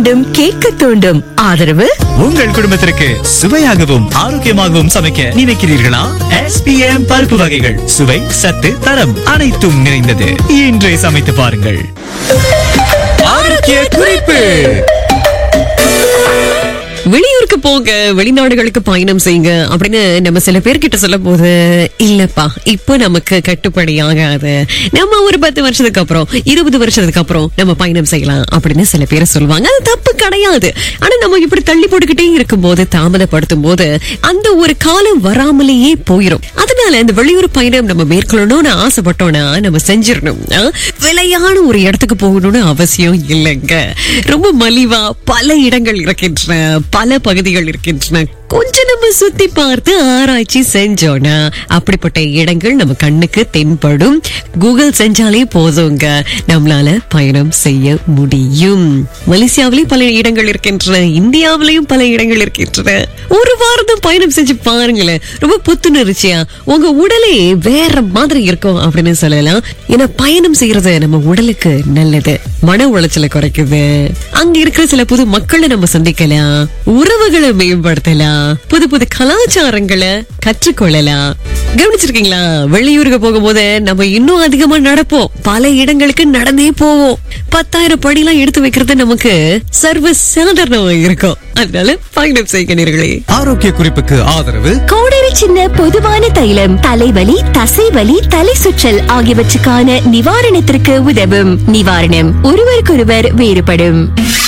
மீண்டும் கேட்க தூண்டும் ஆதரவு உங்கள் குடும்பத்திற்கு சுவையாகவும் ஆரோக்கியமாகவும் சமைக்க நினைக்கிறீர்களா எஸ்பிஎம் பருப்பு வகைகள் சுவை சத்து தரம் அனைத்தும் நிறைந்தது இன்றே சமைத்து பாருங்கள் ஆரோக்கிய குறிப்பு வெளியூருக்கு போங்க வெளிநாடுகளுக்கு பயணம் செய்யுங்க அப்படின்னு நம்ம சில பேர்கிட்ட சொல்லும் போது இல்லப்பா இப்போ நமக்கு கட்டுப்படி ஆகாது நம்ம ஒரு பத்து வருஷத்துக்கு அப்புறம் இருபது வருஷத்துக்கு அப்புறம் நம்ம பயணம் செய்யலாம் அப்படின்னு சில பேர் சொல்லுவாங்க அது தப்பு கிடையாது ஆனா நம்ம இப்படி தள்ளி போட்டுக்கிட்டே இருக்கும்போது தாமதப்படுத்தும் போது அந்த ஒரு காலம் வராமலேயே போயிரும் அதனால இந்த வெளியூர் பயணம் நம்ம மேற்கொள்ளணும்னு ஆசைப்பட்டோம்னா நம்ம செஞ்சிடணும் ஆ? விலையான ஒரு இடத்துக்கு போகணும்னு அவசியம் இல்லைங்க ரொம்ப மலிவா பல இடங்கள் இருக்கின்றன பல பகுதிகள் இருக்கின்றன கொஞ்சம் நம்ம சுத்தி பார்த்து ஆராய்ச்சி செஞ்சோம்னா அப்படிப்பட்ட இடங்கள் நம்ம கண்ணுக்கு தென்படும் கூகுள் செஞ்சாலே போதுங்க நம்மளால பயணம் செய்ய முடியும் மலேசியாவிலேயும் பல இடங்கள் இருக்கின்றன இந்தியாவிலேயும் பல இடங்கள் இருக்கின்றன ஒரு வாரம் தான் பயணம் செஞ்சு பாருங்களேன் ரொம்ப புத்துணர்ச்சியா உங்க உடலே வேற மாதிரி இருக்கும் அப்படின்னு சொல்லலாம் ஏன்னா பயணம் செய்யறது நம்ம உடலுக்கு நல்லது மன உளைச்சலை குறைக்குது அங்க இருக்கிற சில புது மக்களை நம்ம சந்திக்கலாம் உறவுகளை மேம்படுத்தலாம் புது புது கலாச்சாரங்களை கற்றுக்கொள்ளலாம் கவனிச்சிருக்கீங்களா வெளியூருக்கு போகும்போது நம்ம இன்னும் அதிகமா நடப்போம் பல இடங்களுக்கு நடந்தே போவோம் பத்தாயிரம் படிலாம் எடுத்து வைக்கிறது நமக்கு சர்வ சாதாரணமா இருக்கும் அதனால பயணம் செய்யுங்க நேர்களே ஆரோக்கிய குறிப்புக்கு ஆதரவு கோடரி சின்ன பொதுவான தைலம் தலைவலி தசைவலி தலை சுற்றல் ஆகியவற்றுக்கான நிவாரணத்திற்கு உதவும் நிவாரணம் ஒருவருக்கொருவர் வேறுபடும்